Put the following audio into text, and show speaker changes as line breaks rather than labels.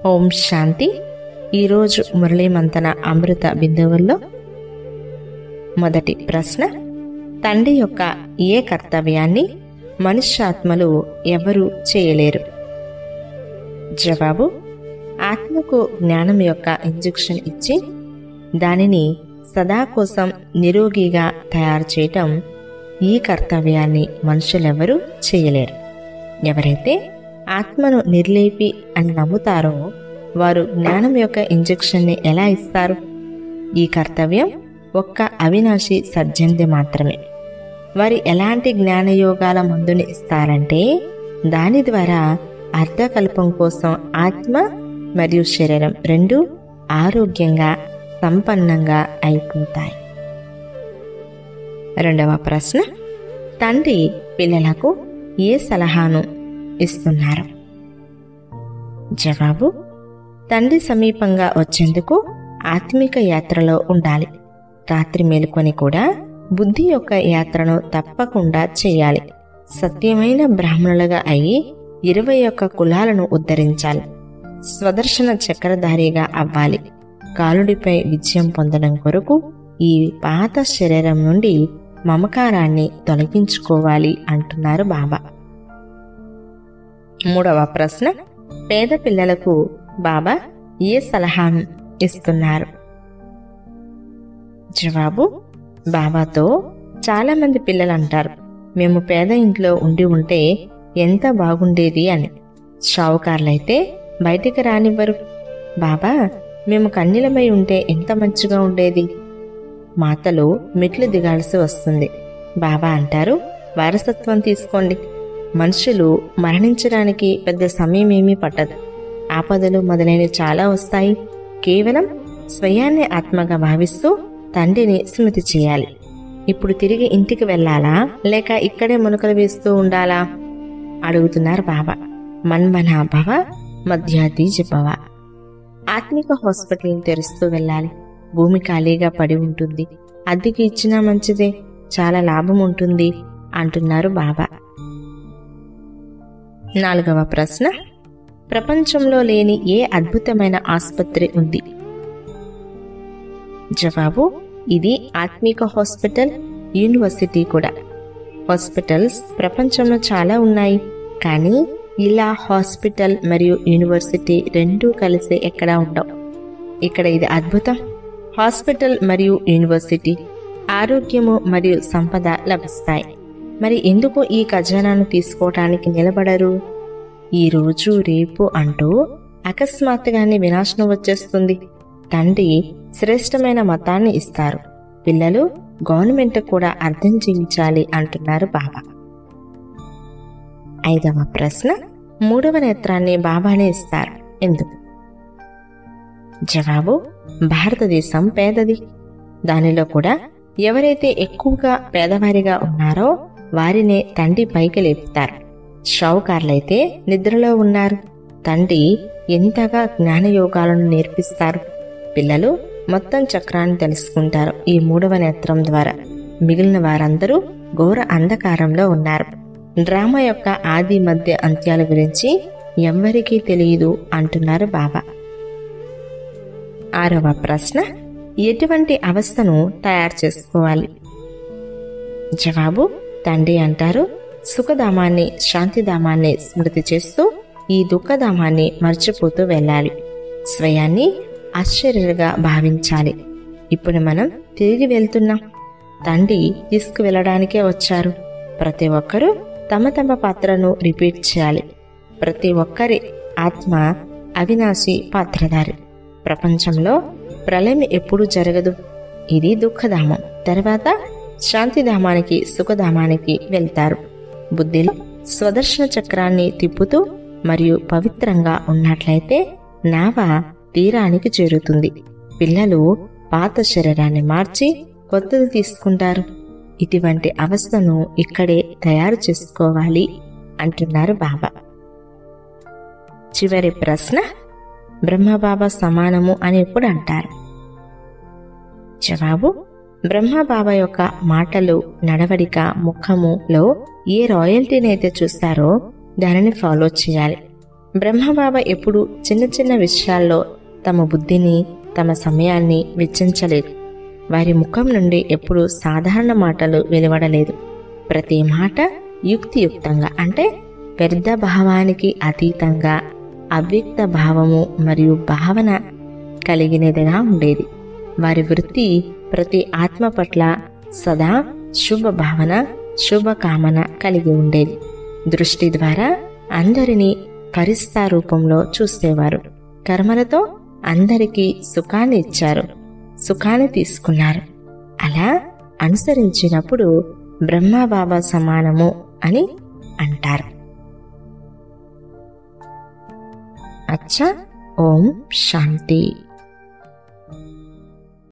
ఓం శాంతి ఈరోజు మురళీ మంతన అమృత బిందువుల్లో మొదటి ప్రశ్న తండ్రి యొక్క ఏ కర్తవ్యాన్ని మనుష్యాత్మలు ఎవరూ చేయలేరు జవాబు ఆత్మకు జ్ఞానం యొక్క ఇంజెక్షన్ ఇచ్చి దానిని సదా కోసం నిరోగిగా తయారు చేయటం ఈ కర్తవ్యాన్ని మనుషులెవరూ చేయలేరు ఎవరైతే ఆత్మను నిర్లేపి అని నమ్ముతారో వారు జ్ఞానం యొక్క ఇంజెక్షన్ని ఎలా ఇస్తారు ఈ కర్తవ్యం ఒక్క అవినాశి సర్జంది మాత్రమే వారి ఎలాంటి జ్ఞానయోగాల మందుని ఇస్తారంటే దాని ద్వారా అర్ధకల్పం కోసం ఆత్మ మరియు శరీరం రెండు ఆరోగ్యంగా సంపన్నంగా అయిపోతాయి రెండవ ప్రశ్న తండ్రి పిల్లలకు ఏ సలహాను ఇస్తున్నారు జవాబు తండ్రి సమీపంగా వచ్చేందుకు ఆత్మిక యాత్రలో ఉండాలి రాత్రి మేలుకొని కూడా బుద్ధి యొక్క యాత్రను తప్పకుండా చేయాలి సత్యమైన బ్రాహ్మణులుగా అయి ఇరవై ఒక్క కులాలను ఉద్ధరించాలి స్వదర్శన చక్రధారిగా అవ్వాలి కాలుడిపై విజయం పొందడం కొరకు ఈ పాత శరీరం నుండి మమకారాన్ని తొలగించుకోవాలి అంటున్నారు బాబా మూడవ ప్రశ్న పేద పిల్లలకు బాబా ఏ సలహాను ఇస్తున్నారు జవాబు బాబాతో చాలా మంది పిల్లలు అంటారు మేము పేద ఇంట్లో ఉండి ఉంటే ఎంత బాగుండేది అని షావుకారులైతే బయటికి రానివ్వరు బాబా మేము కన్నీలమై ఉంటే ఎంత మంచిగా ఉండేది మాతలు మెట్లు దిగాల్సి వస్తుంది బాబా అంటారు వారసత్వం తీసుకోండి మనుషులు మరణించడానికి పెద్ద సమయం ఏమీ పట్టదు ఆపదలు మొదలైనవి చాలా వస్తాయి కేవలం స్వయాన్ని ఆత్మగా భావిస్తూ తండ్రిని స్మృతి చేయాలి ఇప్పుడు తిరిగి ఇంటికి వెళ్ళాలా లేక ఇక్కడే మునకలు వేస్తూ ఉండాలా అడుగుతున్నారు బాబా మన్మనా భవ మధ్యాది జపవ ఆత్మిక హాస్పిటల్ తెరుస్తూ వెళ్ళాలి భూమి ఖాళీగా పడి ఉంటుంది అద్దెకి ఇచ్చినా మంచిదే చాలా లాభం ఉంటుంది అంటున్నారు బాబా నాలుగవ ప్రశ్న ప్రపంచంలో లేని ఏ అద్భుతమైన ఆసుపత్రి ఉంది జవాబు ఇది ఆత్మిక హాస్పిటల్ యూనివర్సిటీ కూడా హాస్పిటల్స్ ప్రపంచంలో చాలా ఉన్నాయి కానీ ఇలా హాస్పిటల్ మరియు యూనివర్సిటీ రెండూ కలిసి ఎక్కడా ఉండవు ఇక్కడ ఇది అద్భుతం హాస్పిటల్ మరియు యూనివర్సిటీ ఆరోగ్యము మరియు సంపద లభిస్తాయి మరి ఎందుకు ఈ ఖజానాను తీసుకోవటానికి నిలబడరు ఈ రోజు రేపు అంటూ అకస్మాత్తుగానే వినాశనం వచ్చేస్తుంది తండ్రి శ్రేష్టమైన మతాన్ని ఇస్తారు పిల్లలు గవర్నమెంట్ కూడా అర్థం చేయించాలి అంటున్నారు బాబా ఐదవ ప్రశ్న మూడవ నేత్రాన్ని బాబానే ఇస్తారు ఎందుకు జవాబు భారతదేశం పేదది దానిలో కూడా ఎవరైతే ఎక్కువగా పేదవారిగా ఉన్నారో వారినే తండ్రి పైకి లేపుతారు షావుకారులైతే నిద్రలో ఉన్నారు తండ్రి ఎంతగా జ్ఞానయోగాలను నేర్పిస్తారు పిల్లలు మొత్తం చక్రాన్ని తెలుసుకుంటారు ఈ మూడవ నేత్రం ద్వారా మిగిలిన వారందరూ ఘోర అంధకారంలో ఉన్నారు డ్రామా యొక్క ఆది మధ్య అంత్యాల గురించి ఎవ్వరికీ తెలియదు అంటున్నారు బాబా ఆరవ ప్రశ్న ఎటువంటి అవస్థను తయారు చేసుకోవాలి జవాబు తండ్రి అంటారు సుఖధామాన్ని శాంతిధామాన్ని స్మృతి చేస్తూ ఈ దుఃఖధామాన్ని మర్చిపోతూ వెళ్ళాలి స్వయాన్ని ఆశ్చర్యగా భావించాలి ఇప్పుడు మనం తిరిగి వెళ్తున్నాం తండ్రి తీసుకువెళ్ళడానికే వచ్చారు ప్రతి ఒక్కరూ తమ తమ పాత్రను రిపీట్ చేయాలి ప్రతి ఒక్కరి ఆత్మ అవినాశి పాత్రధారి ప్రపంచంలో ప్రళయం ఎప్పుడూ జరగదు ఇది దుఃఖధామం తర్వాత శాంతిధామానికి సుఖధామానికి వెళ్తారు బుద్ధిలో స్వదర్శన చక్రాన్ని తిప్పుతూ మరియు పవిత్రంగా ఉన్నట్లయితే నావ తీరానికి చేరుతుంది పిల్లలు పాత శరీరాన్ని మార్చి కొత్తది తీసుకుంటారు ఇటువంటి అవస్థను ఇక్కడే తయారు చేసుకోవాలి అంటున్నారు బాబా చివరి ప్రశ్న బ్రహ్మబాబా సమానము అని ఎప్పుడు అంటారు జవాబు బ్రహ్మబాబా యొక్క మాటలు నడవడిక ముఖములో ఏ రాయల్టీని అయితే చూస్తారో దానిని ఫాలో చేయాలి బ్రహ్మబాబా ఎప్పుడు చిన్న చిన్న విషయాల్లో తమ బుద్ధిని తమ సమయాన్ని వెచ్చించలేదు వారి ముఖం నుండి ఎప్పుడు సాధారణ మాటలు వెలువడలేదు ప్రతి మాట యుక్తియుక్తంగా అంటే వ్యర్థ భావానికి అతీతంగా అవ్యక్త భావము మరియు భావన కలిగినదిగా ఉండేది వారి వృత్తి ప్రతి ఆత్మ పట్ల సదా శుభ భావన శుభ కామన కలిగి ఉండేది దృష్టి ద్వారా అందరినీ ఫరిస్తా రూపంలో చూసేవారు కర్మలతో అందరికీ సుఖాన్ని ఇచ్చారు సుఖాన్ని తీసుకున్నారు అలా అనుసరించినప్పుడు బ్రహ్మబాబా సమానము అని అంటారు అచ్చా ఓం శాంతి